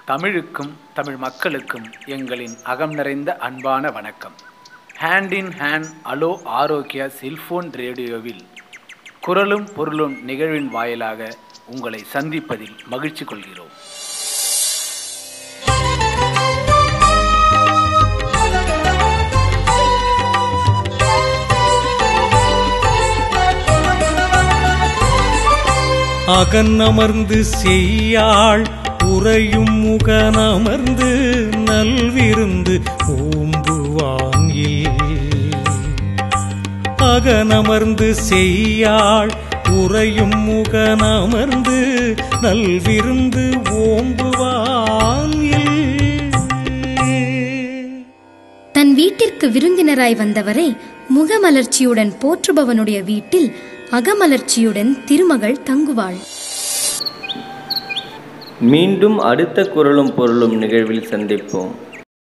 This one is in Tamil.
தமிழுக்கும் தமிழ் மக்களுக்கும் எங்களின் அகம் நிறைந்த அன்பான வணக்கம் hand in hand hello Arogya cellphone ரேடியோவில் குரலும் பொருளும் நிகழ்வின் வாயிலாக உங்களை சந்திப்பதில் மகிழ்ச்சி கொள்கிறோம் அகன்னமர்ந்து செய்யாள் உறையும் முகனமர்ந்து நல்விருந்து ஓம்புவாங்கில் அகனமர்ந்து செய்யாள் உறையும் முகனமர்ந்து நல்விருந்து ஓம்புவாங்கில் தன் வீட்டிற்கு விருந்தினராய் வந்தவரை முகமலர்ச்சியுடன் போற்றுபவனுடைய வீட்டில் அகமலர்ச்சியுடன் திருமகள் தங்குவாள் மீண்டும் அடுத்த குரலும் பொருளும் நிகழ்வில் சந்திப்போம்